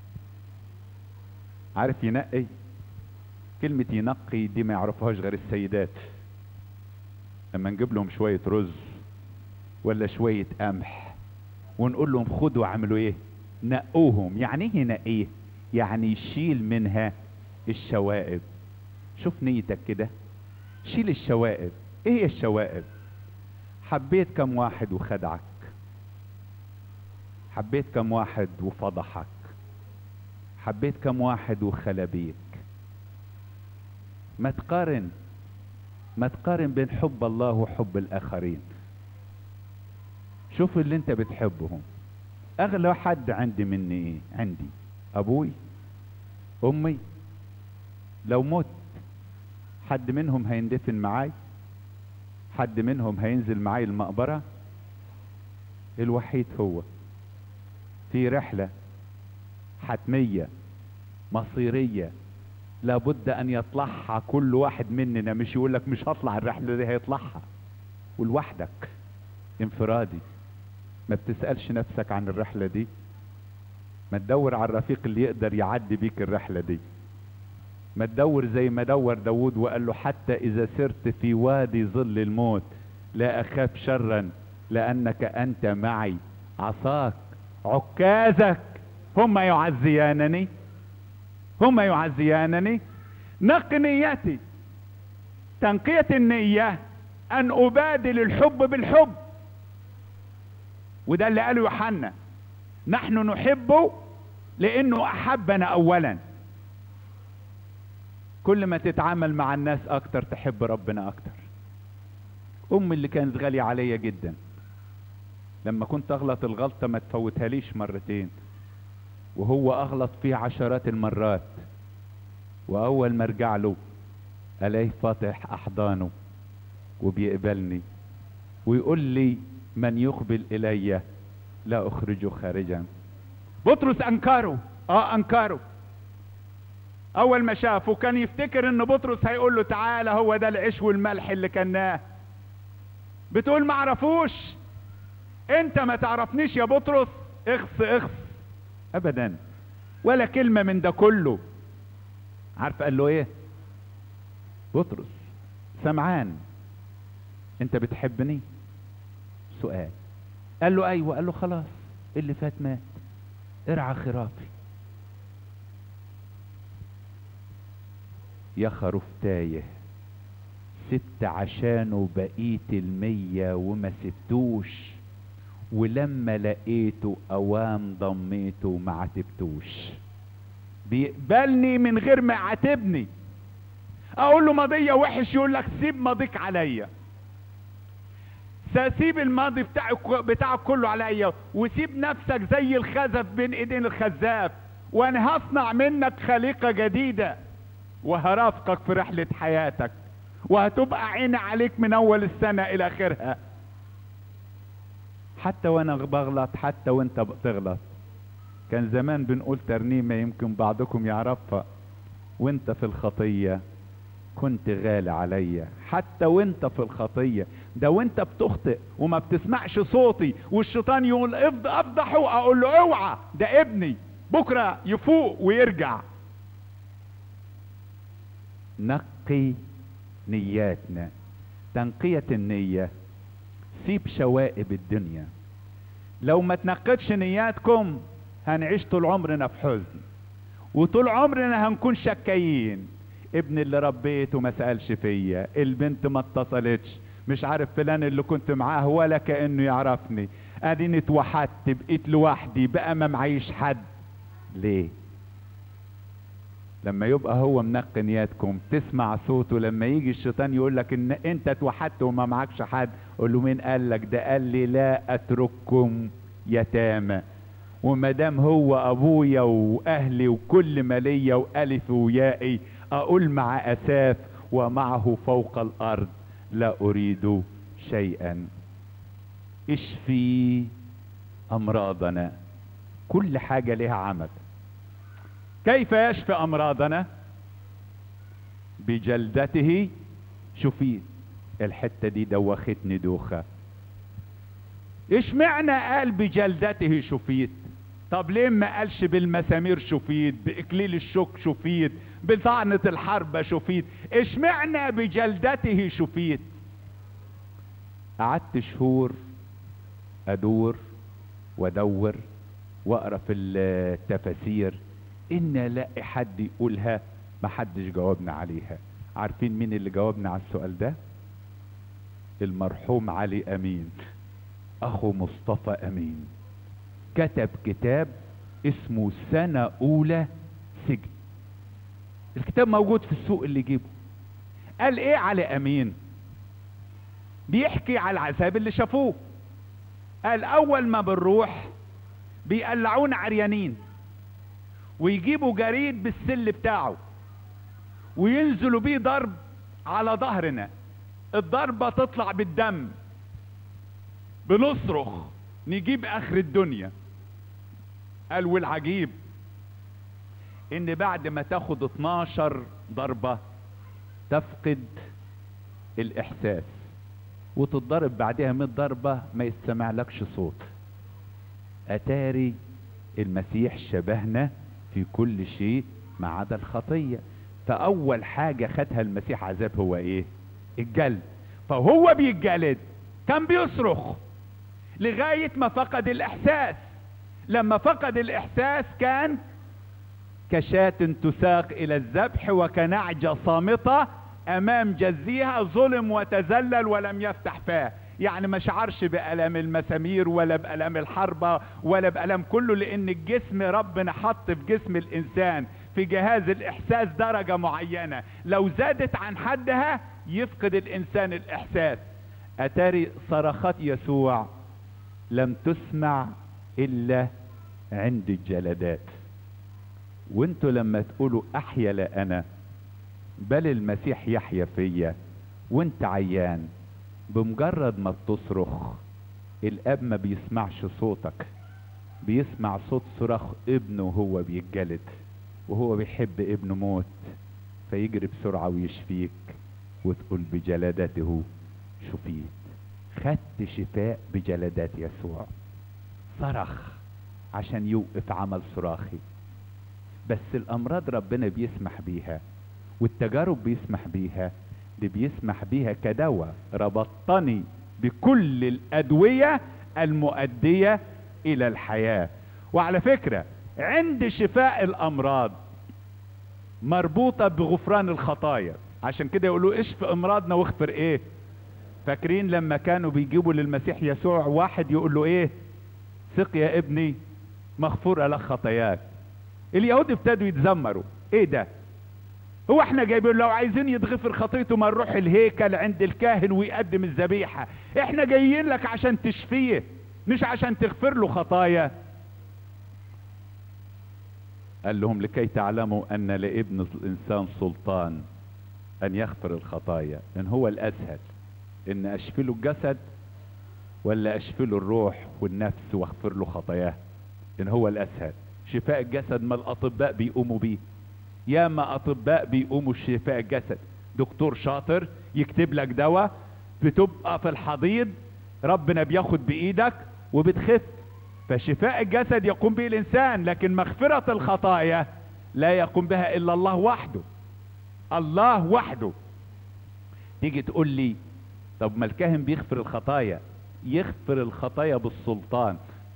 عارف ينقي كلمة ينقي دي ما يعرفهاش غير السيدات لما نجيب لهم شوية رز ولا شوية قمح ونقول لهم خدوا اعملوا ايه نقوهم يعني ايه نقيه يعني يشيل منها الشوائب شوف نيتك كده شيل الشوائب ايه هي الشوائب حبيت كم واحد وخدعك حبيت كم واحد وفضحك حبيت كم واحد وخلى بيك ما تقارن ما تقارن بين حب الله وحب الاخرين شوف اللي انت بتحبهم اغلى حد عندي مني ايه عندي ابوي امي لو مت حد منهم هيندفن معاي حد منهم هينزل معاي المقبرة الوحيد هو في رحلة حتمية مصيرية لابد ان يطلعها كل واحد مننا مش يقول لك مش هطلع الرحلة دي هيطلعها ولوحدك انفرادي ما بتسألش نفسك عن الرحلة دي ما تدور على الرفيق اللي يقدر يعدي بيك الرحلة دي ما تدور زي ما دور داود وقال له حتى اذا سرت في وادي ظل الموت لا اخاف شرا لانك انت معي عصاك عكازك هما يعزيانني هما يعزيانني نق نيتي تنقية النية ان ابادل الحب بالحب وده اللي قاله يوحنا نحن نحبه لانه احبنا اولا كل ما تتعامل مع الناس اكتر تحب ربنا اكتر امي اللي كانت غالية عليا جدا لما كنت اغلط الغلطة ما تفوتهاليش مرتين وهو اغلط فيه عشرات المرات واول ما ارجع له الاقيه فاتح احضانه وبيقبلني ويقول لي من يقبل الي لا اخرجه خارجا بطرس انكره اه انكره اول ما شافه كان يفتكر ان بطرس هيقول له تعالى هو ده العيش والملح اللي كناه بتقول ما عرفوش انت ما تعرفنيش يا بطرس اخص اخص ابدا ولا كلمة من ده كله عارف قال له ايه بطرس سمعان انت بتحبني سؤال قال له ايوه قال له خلاص اللي فات مات ارعى خرافي يا خروف تايه سبت عشانه بقيت المية وما سبتوش ولما لقيته اوام ضميته وما عاتبتوش بيقبلني من غير ما يعاتبني اقول له ماضية وحش يقول لك سيب ماضيك عليا ساسيب الماضي بتاعك بتاعك كله عليا وسيب نفسك زي الخزف بين ايدين الخزاف وانا هصنع منك خليقة جديدة وهرافقك في رحلة حياتك وهتبقى عيني عليك من اول السنة الى اخرها حتى وانا بغلط حتى وانت بتغلط كان زمان بنقول ترنيمة يمكن بعضكم يعرفها وانت في الخطية كنت غالي عليا حتى وانت في الخطية ده وانت بتخطئ وما بتسمعش صوتي والشيطان يقول افض افضحه اقول له اوعى ده ابني بكرة يفوق ويرجع نقي نياتنا تنقية النية سيب شوائب الدنيا لو ما تنقتش نياتكم هنعيش طول عمرنا في حزن وطول عمرنا هنكون شكايين ابن اللي ربيته ما سألش فيا البنت ما اتصلتش مش عارف فلان اللي كنت معاه ولا كأنه يعرفني اديني اتوحدت بقيت لوحدي بقى ما معيش حد ليه لما يبقى هو منقي نياتكم تسمع صوته لما يجي الشيطان يقول لك ان انت اتوحدت وما معكش حد قول له مين قال لك ده قال لي لا اترككم يتامى وما دام هو ابويا واهلي وكل ما ليا والف ويائي اقول مع اساف ومعه فوق الارض لا اريد شيئا اشفي امراضنا كل حاجه لها عمل كيف يشفي امراضنا بجلدته شوفي الحته دي دوختني دوخه ايش معنى قال بجلدته شفيت طب ليه ما قالش بالمسامير شفيت باكليل الشوك شفيت بطعنة الحربة شفيت ايش معنى بجلدته شفيت قعدت شهور ادور وادور واقرا في التفاسير ان الاقي حد يقولها ما حدش جاوبنا عليها عارفين مين اللي جاوبنا على السؤال ده المرحوم علي امين اخو مصطفى امين كتب كتاب اسمه سنة اولى سجن الكتاب موجود في السوق اللي جيبه قال ايه علي امين بيحكي على العذاب اللي شافوه قال اول ما بنروح بيقلعونا عريانين ويجيبوا جريد بالسل بتاعه وينزلوا بيه ضرب على ظهرنا الضربة تطلع بالدم بنصرخ نجيب اخر الدنيا قال والعجيب ان بعد ما تاخد 12 ضربة تفقد الاحساس وتتضرب بعدها 100 ضربة ما يستمع لكش صوت اتاري المسيح شبهنا في كل شيء ما عدا الخطية فاول حاجة خدها المسيح عذاب هو ايه الجلد فهو بيتجلد كان بيصرخ لغاية ما فقد الاحساس لما فقد الاحساس كان كشاة تساق الى الذبح وكنعجة صامتة امام جزيها ظلم وتذلل ولم يفتح فاه يعني ما شعرش بألم المسامير ولا بألم الحربة ولا بألم كله لان الجسم ربنا حط في جسم الانسان في جهاز الاحساس درجة معينة لو زادت عن حدها يفقد الانسان الاحساس اتاري صرخات يسوع لم تسمع الا عند الجلدات وانتوا لما تقولوا احيا لا انا بل المسيح يحيا فيا وانت عيان بمجرد ما بتصرخ الاب ما بيسمعش صوتك بيسمع صوت صراخ ابنه وهو بيتجلد وهو بيحب ابنه موت فيجري بسرعة ويشفيك وتقول بجلدته شفيت خدت شفاء بجلدات يسوع صرخ عشان يوقف عمل صراخي بس الامراض ربنا بيسمح بيها والتجارب بيسمح بيها دي بيسمح بيها كدواء ربطني بكل الادوية المؤدية الى الحياة وعلى فكرة عند شفاء الامراض مربوطة بغفران الخطايا عشان كده يقولوا اشف امراضنا واغفر ايه فاكرين لما كانوا بيجيبوا للمسيح يسوع واحد يقول له ايه ثق يا ابني مغفورة لك خطاياك اليهود ابتدوا يتذمروا ايه ده هو احنا جايبين لو عايزين يتغفر خطيته ما نروح الهيكل عند الكاهن ويقدم الذبيحة احنا جايين لك عشان تشفيه مش عشان تغفر له خطايا قال لهم لكي تعلموا ان لابن الانسان سلطان ان يغفر الخطايا ان هو الاسهل ان اشفي له الجسد ولا اشفي له الروح والنفس واغفر له خطاياه ان هو الاسهل شفاء الجسد ما الاطباء بيقوموا بيه ياما اطباء بيقوموا شفاء الجسد دكتور شاطر يكتب لك دواء بتبقى في الحضيض ربنا بياخد بايدك وبتخف فشفاء الجسد يقوم به الانسان لكن مغفرة الخطايا لا يقوم بها الا الله وحده الله وحده تيجي تقول لي طب ما الكاهن بيغفر الخطايا يغفر الخطايا بالسلطان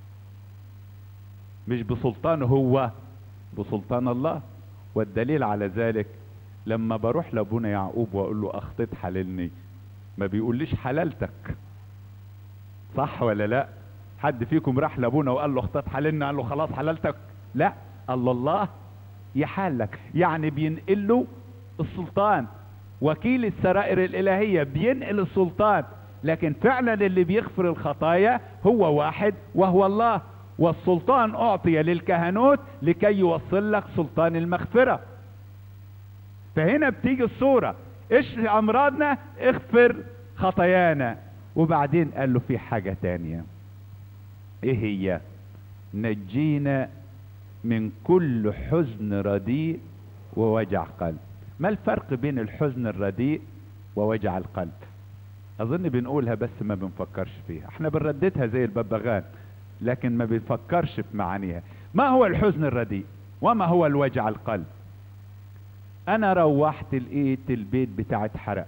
مش بسلطانه هو بسلطان الله والدليل على ذلك لما بروح لابونا يعقوب واقول له اخطيت حللني ما بيقوليش حللتك صح ولا لا حد فيكم راح لابونا وقال له اخطيت حللني قال له خلاص حللتك لا الله الله يحلك يعني بينقل له السلطان وكيل السرائر الالهيه بينقل السلطان لكن فعلا اللي بيغفر الخطايا هو واحد وهو الله والسلطان اعطي للكهنوت لكي يوصل لك سلطان المغفرة فهنا بتيجي الصورة اشفي امراضنا اغفر خطايانا وبعدين قال له في حاجة تانية ايه هي نجينا من كل حزن رديء ووجع قلب ما الفرق بين الحزن الرديء ووجع القلب اظن بنقولها بس ما بنفكرش فيها احنا بنرددها زي الببغان لكن ما بيفكرش في معانيها ما هو الحزن الرديء وما هو الوجع القلب انا روحت لقيت البيت بتاعي اتحرق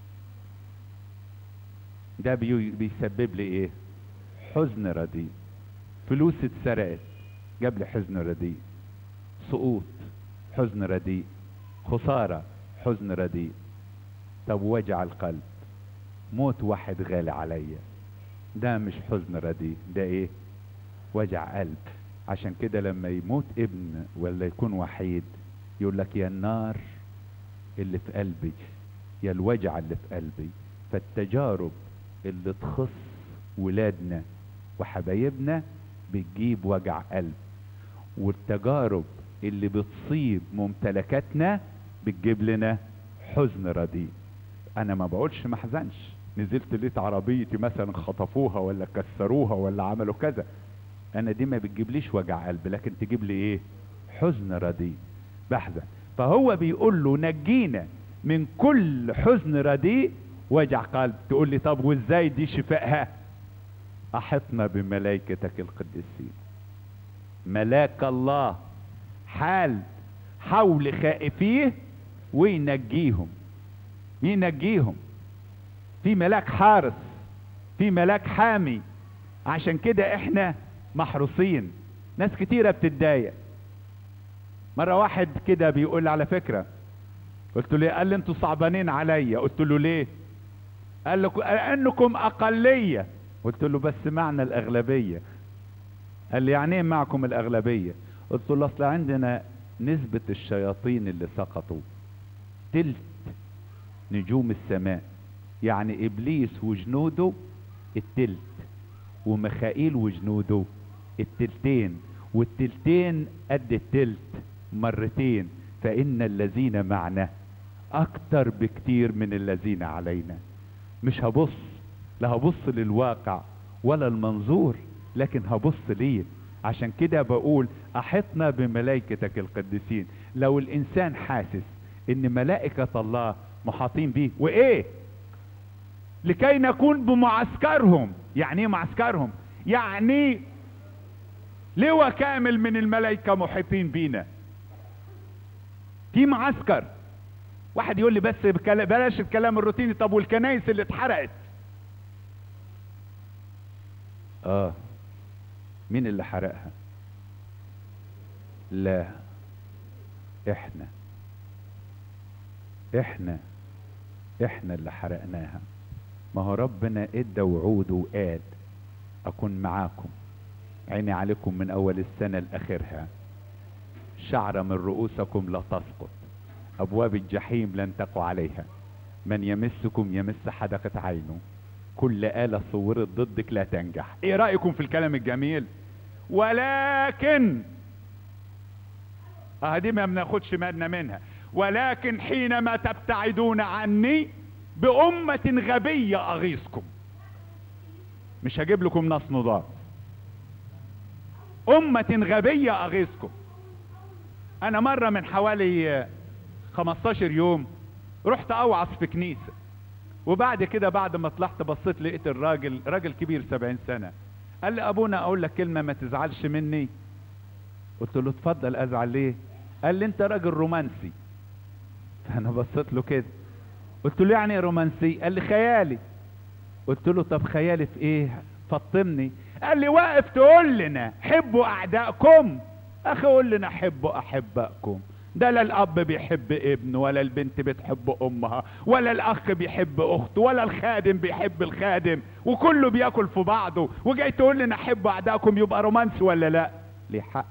ده بي- بيسبب لي ايه حزن رديء فلوس اتسرقت جاب لي حزن رديء سقوط حزن رديء خسارة حزن رديء طب وجع القلب موت واحد غالي عليا ده مش حزن رديء ده ايه وجع قلب عشان كده لما يموت ابن ولا يكون وحيد يقول لك يا النار اللي في قلبي يا الوجع اللي في قلبي فالتجارب اللي تخص ولادنا وحبايبنا بتجيب وجع قلب والتجارب اللي بتصيب ممتلكاتنا بتجيب لنا حزن رديء انا ما بقولش ما احزنش نزلت لقيت عربيتي مثلا خطفوها ولا كسروها ولا عملوا كذا انا دي ما بتجيبليش وجع قلب لكن تجيب لي ايه حزن رديء بحزن فهو بيقول له نجينا من كل حزن رديء وجع قلب تقول لي طب وازاي دي شفائها احطنا بملائكتك القديسين ملاك الله حال حول خائفيه وينجيهم ينجيهم في ملاك حارس في ملاك حامي عشان كده احنا محروسين ناس كتيرة بتتضايق مرة واحد كده بيقول لي على فكرة قلت له قال لي انتوا صعبانين عليا قلت له ليه قال لكم انكم اقلية قلت له بس معنى الاغلبية قال لي يعني ايه معكم الاغلبية قلت له اصل عندنا نسبة الشياطين اللي سقطوا تلت نجوم السماء يعني ابليس وجنوده التلت وميخائيل وجنوده التلتين والتلتين قد التلت مرتين فإن الذين معنا أكتر بكتير من الذين علينا مش هبص لا هبص للواقع ولا المنظور لكن هبص ليه عشان كده بقول أحطنا بملائكتك القديسين لو الإنسان حاسس إن ملائكة الله محاطين بيه وإيه لكي نكون بمعسكرهم يعني ايه معسكرهم يعني لواء كامل من الملائكة محيطين بينا في معسكر واحد يقول لي بس بكلا- بلاش الكلام الروتيني طب والكنايس اللي اتحرقت اه مين اللي حرقها لا احنا احنا احنا اللي حرقناها ما هو ربنا ادى وعود وقال اكون معاكم عيني عليكم من اول السنة لاخرها شعرة من رؤوسكم لا تسقط ابواب الجحيم لن تقع عليها من يمسكم يمس حدقة عينه كل آلة صورت ضدك لا تنجح ايه رأيكم في الكلام الجميل ولكن اه دي ما بناخدش بالنا منها ولكن حينما تبتعدون عني بأمة غبية أغيظكم مش هجيب لكم ناس نضار أمة غبية أغيظكم أنا مرة من حوالي 15 يوم رحت أوعظ في كنيسة وبعد كده بعد ما طلعت بصيت لقيت الراجل راجل كبير 70 سنة قال لي أبونا أقول لك كلمة ما تزعلش مني قلت له اتفضل أزعل ليه قال لي أنت راجل رومانسي فأنا بصيت له كده قلت له يعني ايه رومانسي قال لي خيالي قلت له طب خيالي في ايه فطمني قال لي واقف تقول لنا حبوا اعدائكم اخي قول لنا حبوا احبائكم ده لا الاب بيحب ابنه ولا البنت بتحب امها ولا الاخ بيحب اخته ولا الخادم بيحب الخادم وكله بياكل في بعضه وجاي تقول لنا حبوا اعدائكم يبقى رومانسي ولا لا ليه حق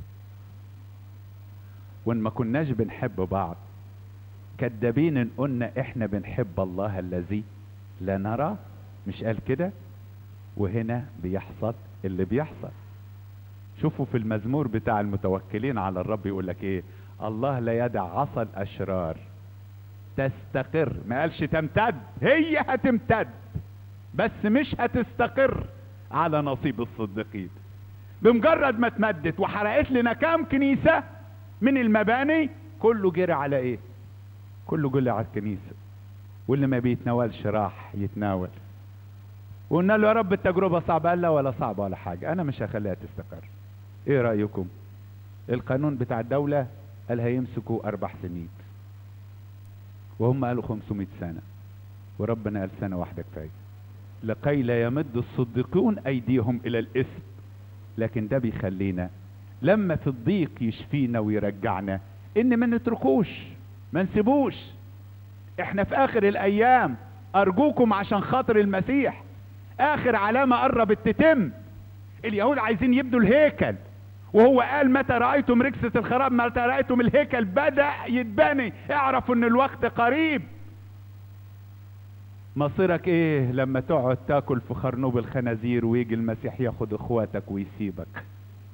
وان ما كناش بنحب بعض كدابين ان قلنا احنا بنحب الله الذي لا نرى مش قال كده وهنا بيحصل اللي بيحصل شوفوا في المزمور بتاع المتوكلين على الرب يقول لك ايه الله لا يدع عصا الاشرار تستقر ما قالش تمتد هي هتمتد بس مش هتستقر على نصيب الصديقين بمجرد ما اتمدت وحرقت لنا كام كنيسة من المباني كله جري على ايه كله جري على الكنيسة واللي ما بيتناولش راح يتناول وقلنا له يا رب التجربة صعبة قال لا ولا صعبة ولا حاجة انا مش هخليها تستقر ايه رأيكم القانون بتاع الدولة قال هيمسكوا اربع سنين وهم قالوا 500 سنة وربنا قال سنة واحدة كفاية لكي لا يمد الصديقون ايديهم الى الاثم لكن ده بيخلينا لما في الضيق يشفينا ويرجعنا ان ما نتركوش ما نسيبوش احنا في اخر الايام ارجوكم عشان خاطر المسيح اخر علامة قربت تتم اليهود عايزين يبنوا الهيكل وهو قال متى رأيتم ركسة الخراب متى رأيتم الهيكل بدأ يتبني اعرفوا ان الوقت قريب مصيرك ايه لما تقعد تاكل في خرنوب الخنازير ويجي المسيح ياخد اخواتك ويسيبك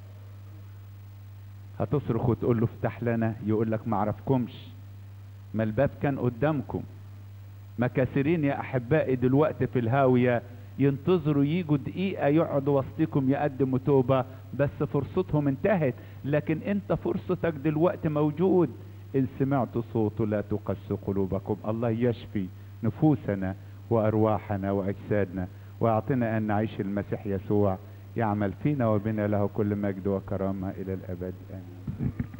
هتصرخ وتقول له افتح لنا يقول لك ما اعرفكمش ما الباب كان قدامكم ما كثيرين يا احبائي دلوقتي في الهاوية ينتظروا يجوا دقيقة يقعدوا وسطكم يقدموا توبة بس فرصتهم انتهت لكن انت فرصتك دلوقتي موجود ان سمعت صوته لا تقسوا قلوبكم الله يشفي نفوسنا وارواحنا واجسادنا واعطنا ان نعيش المسيح يسوع يعمل فينا وبنا له كل مجد وكرامة الى الابد امين